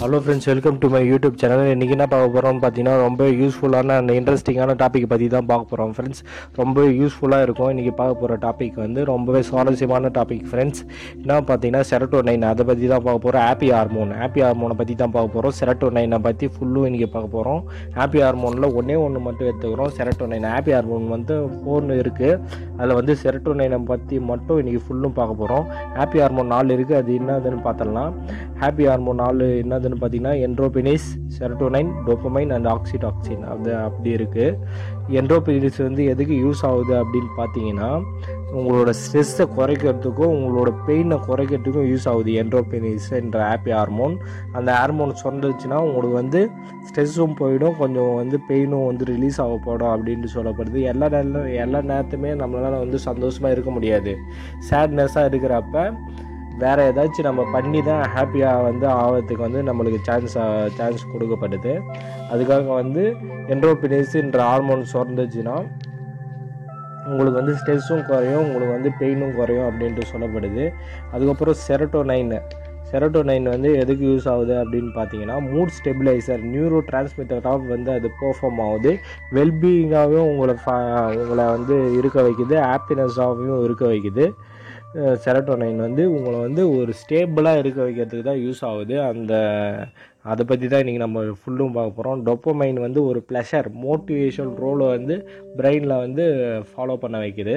hello friends welcome to my YouTube channel இன்றைக்கி என்ன பார்க்க போகிறோம் பார்த்தீங்கன்னா ரொம்ப யூஸ்ஃபுல்லான அந்த இன்ட்ரெஸ்டிங்கான டாபிக் பற்றி தான் பார்க்க போகிறோம் ஃப்ரெண்ட்ஸ் ரொம்ப யூஸ்ஃபுல்லாக இருக்கும் இன்றைக்கி பார்க்க போகிற டாபிக் வந்து ரொம்பவே சுவாரஸ்யமான டாபிக் ஃப்ரெண்ட்ஸ் என்ன பார்த்தீங்கன்னா செரட்டோ நைன் அதை பற்றி தான் பார்க்க போகிறோம் ஹாப்பி ஹார்மோன் ஹாப்பி ஹார்மோனை பற்றி தான் பார்க்க போகிறோம் செரட்டோ நைனை பற்றி ஃபுல்லும் இன்றைக்கி பார்க்க போகிறோம் ஹாப்பி ஹார்மோனில் ஒன்றே ஒன்று மட்டும் எடுத்துக்கிறோம் செரட்டோ நைன் ஹாப்பி ஹார்மோன் வந்து ஃபோன் இருக்குது அதில் வந்து செரட்டோ நைனை பற்றி மட்டும் இன்றைக்கி ஃபுல்லும் பார்க்க போகிறோம் ஹாப்பி ஹார்மோன் நாலு இருக்குது அது என்னதுன்னு பார்த்தலாம் ஹாப்பி ஹார்மோன் நாலு என்னதுன்னு பார்த்தீங்கன்னா என்ட்ரோபினிஸ் செரட்டோனைன் டோப்பமைன் அண்ட் ஆக்சிடாக்சின் அது அப்படி இருக்குது என்ட்ரோபினிஸ் வந்து எதுக்கு யூஸ் ஆகுது அப்படின்னு பார்த்தீங்கன்னா உங்களோட ஸ்ட்ரெஸ்ஸை குறைக்கிறதுக்கும் உங்களோட பெயினை குறைக்கிறதுக்கும் யூஸ் ஆகுது என்ட்ரோபினிஸ் என்ற ஹாப்பி ஹார்மோன் அந்த ஹார்மோன் சொன்னதுச்சுன்னா உங்களுக்கு வந்து ஸ்ட்ரெஸ்ஸும் போயிடும் கொஞ்சம் வந்து பெயினும் வந்து ரிலீஸ் ஆகப்படும் அப்படின்ட்டு சொல்லப்படுது எல்லா நேரம் எல்லா நேரத்துமே நம்மளால் வந்து சந்தோஷமாக இருக்க முடியாது சேட்னஸாக இருக்கிறப்ப வேறு ஏதாச்சும் நம்ம பண்ணி தான் ஹாப்பியாக வந்து ஆகிறதுக்கு வந்து நம்மளுக்கு சான்ஸ் சான்ஸ் கொடுக்கப்படுது அதுக்காக வந்து என்ட்ரோபினிஸ்ன்ற ஹார்மோன் சுரந்துச்சுன்னா உங்களுக்கு வந்து ஸ்ட்ரெஸ்ஸும் குறையும் உங்களுக்கு வந்து பெயினும் குறையும் அப்படின்ட்டு சொல்லப்படுது அதுக்கப்புறம் செரட்டோனைன் செரட்டோனைன் வந்து எதுக்கு யூஸ் ஆகுது அப்படின்னு பார்த்தீங்கன்னா மூட் ஸ்டெபிளைசர் நியூரோ டிரான்ஸ்மிட்டராக வந்து அது பெர்ஃபார்ம் ஆகுது வெல்பீயிங்காகவும் உங்களை ஃப உங்களை வந்து இருக்க வைக்குது ஹாப்பினஸாகவும் இருக்க வைக்குது செரட்டோனைன் வந்து உங்களை வந்து ஒரு ஸ்டேபிளாக இருக்க வைக்கிறதுக்கு தான் யூஸ் ஆகுது அந்த அதை பற்றி தான் இன்றைக்கி நம்ம ஃபுல்லும் பார்க்க போகிறோம் டொப்பமைன் வந்து ஒரு ப்ளஷர் மோட்டிவேஷன் ரோலை வந்து பிரெயினில் வந்து ஃபாலோ பண்ண வைக்குது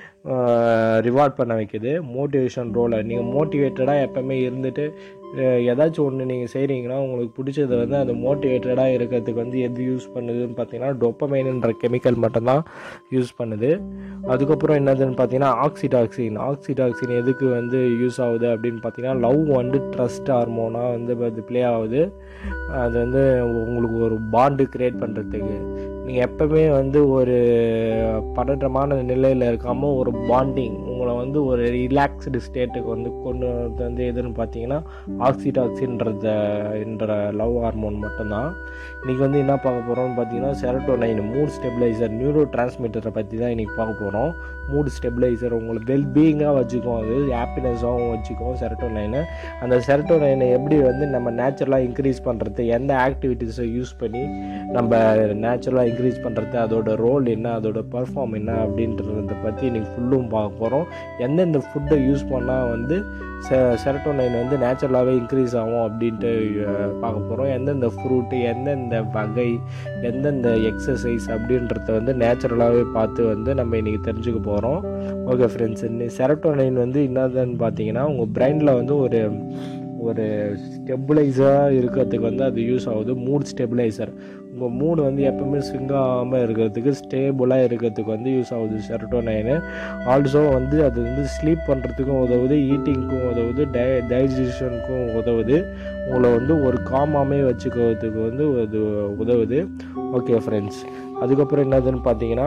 ரிவார்ட் பண்ண வைக்குது மோட்டிவேஷன் ரோலை நீங்கள் மோட்டிவேட்டடாக எப்போவுமே இருந்துட்டு ஏதாச்சும் ஒன்று நீங்கள் செய்கிறீங்கன்னா உங்களுக்கு பிடிச்சது வந்து அந்த மோட்டிவேட்டடாக இருக்கிறதுக்கு வந்து எது யூஸ் பண்ணுதுன்னு பார்த்தீங்கன்னா டொப்பமைனுன்ற கெமிக்கல் மட்டும்தான் யூஸ் பண்ணுது அதுக்கப்புறம் என்னதுன்னு பார்த்தீங்கன்னா ஆக்சிடாக்சின் ஆக்சிடாக்சின் எதுக்கு வந்து யூஸ் ஆகுது அப்படின்னு பார்த்தீங்கன்னா லவ் வந்து ட்ரஸ்ட் ஹார்மோனாக வந்து அது ப்ளே ஆகுது அது வந்து உங்களுக்கு ஒரு பாண்டு க்ரியேட் பண்ணுறதுக்கு நீங்கள் எப்போவுமே வந்து ஒரு பதற்றமான நிலையில் இருக்காமல் ஒரு பாண்டிங் உங்களை வந்து ஒரு ரிலாக்ஸ்டு ஸ்டேட்டுக்கு வந்து கொண்டு வரது வந்து எதுன்னு பார்த்தீங்கன்னா ஆக்சிடாக்சின்றத என்ற லவ் ஹார்மோன் மட்டும்தான் இன்றைக்கி வந்து என்ன பார்க்க போகிறோம்னு பார்த்தீங்கன்னா செரட்டோனைன் மூட் ஸ்டெபிளைசர் நியூரோ டிரான்ஸ்மிட்டரை பற்றி தான் இன்றைக்கி பார்க்க போகிறோம் மூட் ஸ்டெபிளைசர் உங்களை வெல்பீயிங்காக வச்சுக்கும் அது ஹாப்பினஸாகவும் வச்சுக்கும் செரட்டோனைனை அந்த செரட்டோனைனை எப்படி வந்து நம்ம நேச்சுரலாக இன்க்ரீஸ் பண்ணுறது எந்த ஆக்டிவிட்டீஸை யூஸ் பண்ணி நம்ம நேச்சுரலாக இன்க்ரீஸ் பண்ணுறது அதோட ரோல் என்ன அதோட பர்ஃபார்ம் என்ன அப்படின்றத பற்றி இன்றைக்கி ஃபுல்லும் பார்க்க போகிறோம் எந்தெந்த ஃபுட்டை யூஸ் பண்ணால் வந்து செ செரட்டோனைன் வந்து நேச்சுரலாகவே இன்க்ரீஸ் ஆகும் அப்படின்ட்டு பார்க்க போகிறோம் எந்தெந்த ஃப்ரூட்டு எந்தெந்த வகை எந்தெந்த எக்ஸசைஸ் அப்படின்றத வந்து நேச்சுரலாகவே பார்த்து வந்து நம்ம இன்றைக்கி தெரிஞ்சுக்க போகிறோம் ஓகே ஃப்ரெண்ட்ஸ் செரட்டோனைன் வந்து என்னதுன்னு பார்த்தீங்கன்னா உங்கள் பிரெயினில் வந்து ஒரு ஒரு ஸ்டெபிளைஸராக இருக்கிறதுக்கு வந்து அது யூஸ் ஆகுது மூட் ஸ்டெபிளைசர் உங்கள் மூடு வந்து எப்போவுமே ஸ்விங் ஆகாமல் இருக்கிறதுக்கு ஸ்டேபிளாக இருக்கிறதுக்கு வந்து யூஸ் ஆகுது செரட்டோனைனு ஆல்சோ வந்து அது வந்து ஸ்லீப் பண்ணுறதுக்கும் உதவுது ஈட்டிங்க்கும் உதவுது டை டைஜஷனுக்கும் உதவுது உங்களை வந்து ஒரு காமாமே வச்சுக்கிறதுக்கு வந்து அது உதவுது ஓகே ஃப்ரெண்ட்ஸ் அதுக்கப்புறம் என்னதுன்னு பார்த்தீங்கன்னா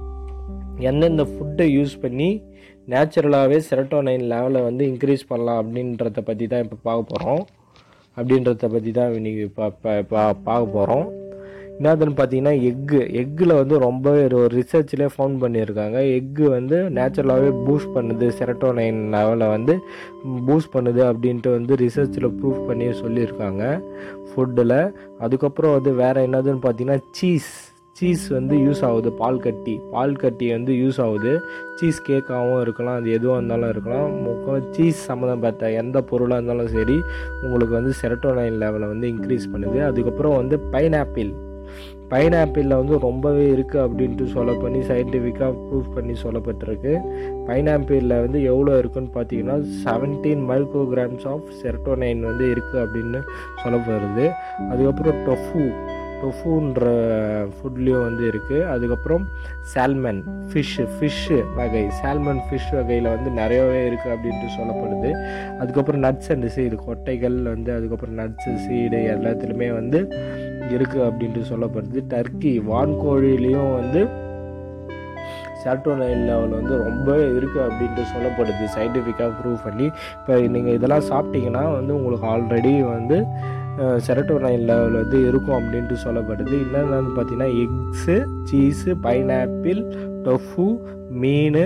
எந்தெந்த ஃபுட்டை யூஸ் பண்ணி நேச்சுரலாகவே செரட்டோனைன் லெவலை வந்து இன்க்ரீஸ் பண்ணலாம் அப்படின்றத பற்றி தான் இப்போ பார்க்க போகிறோம் அப்படின்றத பற்றி தான் இன்றைக்கி பா பார்க்க போகிறோம் என்னதுன்னு பார்த்தீங்கன்னா எக்கு எக்கில் வந்து ரொம்பவே ஒரு ரிசர்ச்லேயே ஃபவுண்ட் பண்ணியிருக்காங்க எக்கு வந்து நேச்சுரலாகவே பூஸ்ட் பண்ணுது செரட்டோனைன் லெவலை வந்து பூஸ்ட் பண்ணுது அப்படின்ட்டு வந்து ரிசர்ச்சில் ப்ரூஃப் பண்ணி சொல்லியிருக்காங்க ஃபுட்டில் அதுக்கப்புறம் வந்து வேறு என்னதுன்னு பார்த்தீங்கன்னா சீஸ் சீஸ் வந்து யூஸ் ஆகுது பால் கட்டி பால் கட்டி வந்து யூஸ் ஆகுது சீஸ் கேக்காகவும் இருக்கலாம் அது எதுவாக இருந்தாலும் இருக்கலாம் முக்கியம் சீஸ் சம்மந்தப்பட்ட எந்த பொருளாக இருந்தாலும் சரி உங்களுக்கு வந்து செரட்டோனைன் லெவலை வந்து இன்க்ரீஸ் பண்ணுது அதுக்கப்புறம் வந்து பைனாப்பிள் பைனாப்பிளில் வந்து ரொம்பவே இருக்குது அப்படின்ட்டு சொல்ல பண்ணி சயின்டிஃபிக்காக ப்ரூஃப் பண்ணி சொல்லப்பட்டிருக்கு பைனாப்பிளில் வந்து எவ்வளோ இருக்குன்னு பார்த்தீங்கன்னா செவன்டீன் மைக்ரோகிராம்ஸ் ஆஃப் செரட்டோனைன் வந்து இருக்குது அப்படின்னு சொல்லப்படுது அதுக்கப்புறம் டொஃபு டொஃபுன்ற ஃபுட்லேயும் வந்து இருக்குது அதுக்கப்புறம் சால்மன் ஃபிஷ்ஷு ஃபிஷ்ஷு வகை சால்மன் ஃபிஷ் வகையில் வந்து நிறையவே இருக்குது அப்படின்ட்டு சொல்லப்படுது அதுக்கப்புறம் நட்ஸ் அண்ட் சீடு கொட்டைகள் வந்து அதுக்கப்புறம் நட்ஸு சீடு எல்லாத்துலேயுமே வந்து இருக்குது அப்படின்ட்டு சொல்லப்படுது டர்க்கி வான்கோழிலையும் வந்து செரட்டோனைன் லெவல் வந்து ரொம்ப இருக்குது அப்படின்ட்டு சொல்லப்படுது சயின்டிஃபிக்காக ப்ரூவ் பண்ணி இப்போ நீங்கள் இதெல்லாம் சாப்பிட்டீங்கன்னா வந்து உங்களுக்கு ஆல்ரெடி வந்து செரட்டோனைன் லெவல் வந்து இருக்கும் அப்படின்ட்டு சொல்லப்படுது என்னென்னு பார்த்தீங்கன்னா எக்ஸு சீஸு பைனாப்பிள் டொஃபு மீன்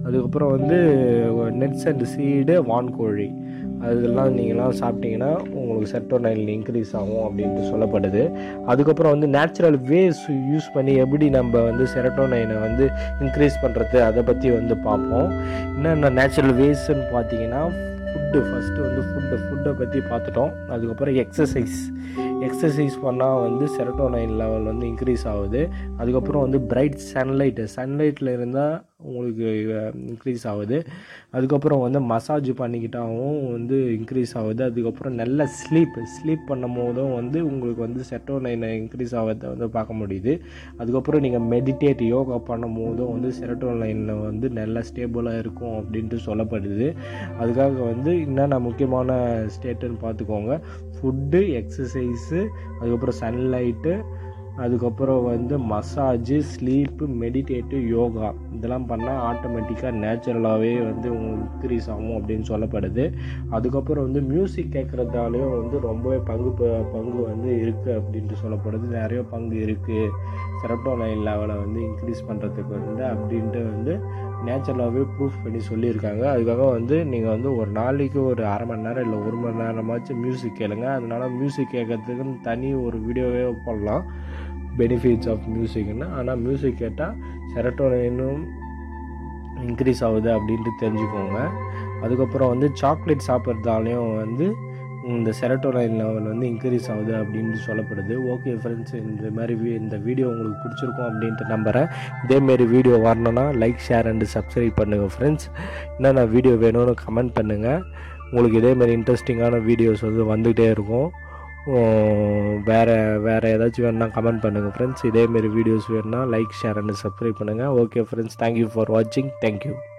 அதுக்கப்புறம் வந்து நெட்ஸ் அண்ட் சீடு வான்கோழி அதெல்லாம் நீங்களாம் சாப்பிட்டீங்கன்னா உங்களுக்கு செரோட்டோனைன் இன்க்ரீஸ் ஆகும் அப்படின்ட்டு சொல்லப்படுது அதுக்கப்புறம் வந்து நேச்சுரல் வேஸ் யூஸ் பண்ணி எப்படி நம்ம வந்து செரட்டோனைனை வந்து இன்க்ரீஸ் பண்ணுறது அதை பற்றி வந்து பார்ப்போம் என்னென்ன நேச்சுரல் வேஸ்ன்னு பார்த்தீங்கன்னா ஃபுட்டு ஃபஸ்ட்டு வந்து ஃபுட்டு ஃபுட்டை பற்றி பார்த்துட்டோம் அதுக்கப்புறம் எக்ஸசைஸ் எக்ஸசைஸ் பண்ணால் வந்து செரட்டோனைன் லெவல் வந்து இன்க்ரீஸ் ஆகுது அதுக்கப்புறம் வந்து பிரைட் சன்லைட்டு சன்லைட்டில் இருந்தால் உங்களுக்கு இன்க்ரீஸ் ஆகுது அதுக்கப்புறம் வந்து மசாஜ் பண்ணிக்கிட்டாவும் வந்து இன்க்ரீஸ் ஆகுது அதுக்கப்புறம் நல்ல ஸ்லீப் ஸ்லீப் பண்ணும் போதும் வந்து உங்களுக்கு வந்து செரோட்டோனைன் இன்க்ரீஸ் ஆகிறத வந்து பார்க்க முடியுது அதுக்கப்புறம் நீங்கள் மெடிடேட் யோகா பண்ணும் போதும் வந்து செரோட்டோனைனில் வந்து நல்ல ஸ்டேபிளாக இருக்கும் அப்படின்ட்டு சொல்லப்படுது அதுக்காக வந்து என்னென்ன முக்கியமான ஸ்டேட்டுன்னு பார்த்துக்கோங்க ஃபுட்டு எக்ஸசைஸு அதுக்கப்புறம் சன்லைட்டு அதுக்கப்புறம் வந்து மசாஜு ஸ்லீப்பு மெடிடேட்டு யோகா இதெல்லாம் பண்ணால் ஆட்டோமேட்டிக்காக நேச்சுரலாகவே வந்து உங்களுக்கு இன்க்ரீஸ் ஆகும் அப்படின்னு சொல்லப்படுது அதுக்கப்புறம் வந்து மியூசிக் கேட்குறதாலையும் வந்து ரொம்பவே பங்கு ப- பங்கு வந்து இருக்குது அப்படின்ட்டு சொல்லப்படுது நிறைய பங்கு இருக்குது செரட்டோனைன் லெவலை வந்து இன்க்ரீஸ் பண்ணுறதுக்கு வந்து அப்படின்ட்டு வந்து நேச்சுரலாகவே ப்ரூஃப் பண்ணி சொல்லியிருக்காங்க அதுக்காக வந்து நீங்கள் வந்து ஒரு நாளைக்கு ஒரு அரை மணி நேரம் இல்லை ஒரு மணி நேரமாச்சும் மியூசிக் கேளுங்க அதனால மியூசிக் கேட்கறதுக்குன்னு தனி ஒரு வீடியோவே போடலாம் பெனிஃபிட்ஸ் ஆஃப் மியூசிக்னு ஆனால் மியூசிக் கேட்டால் செரட்டோனைனும் இன்க்ரீஸ் ஆகுது அப்படின்ட்டு தெரிஞ்சுக்கோங்க அதுக்கப்புறம் வந்து சாக்லேட் சாப்பிட்றதாலையும் வந்து இந்த செரட்டோனைன் லெவல் வந்து இன்க்ரீஸ் ஆகுது அப்படின்னு சொல்லப்படுது ஓகே ஃப்ரெண்ட்ஸ் இந்த மாதிரி வீ இந்த வீடியோ உங்களுக்கு பிடிச்சிருக்கும் அப்படின்ட்டு நம்புகிறேன் இதேமாரி வீடியோ வரணும்னா லைக் ஷேர் அண்டு சப்ஸ்கிரைப் பண்ணுங்கள் ஃப்ரெண்ட்ஸ் என்னென்ன வீடியோ வேணும்னு கமெண்ட் பண்ணுங்கள் உங்களுக்கு இதேமாரி இன்ட்ரெஸ்டிங்கான வீடியோஸ் வந்து வந்துகிட்டே இருக்கும் உம், வேறு வேறு ஏதாச்சும் வேணுன்னா கமெண்ட் பண்ணுங்கள் ஃப்ரெண்ட்ஸ் இதேமாரி வீடியோஸ் வேணுன்னா லைக் ஷேர் அண்ட் சப்ஸ்கிரைப் பண்ணுங்கள் ஓகே ஃப்ரெண்ட்ஸ் தேங்க்யூ ஃபார் வாட்சிங் தேங்க்யூ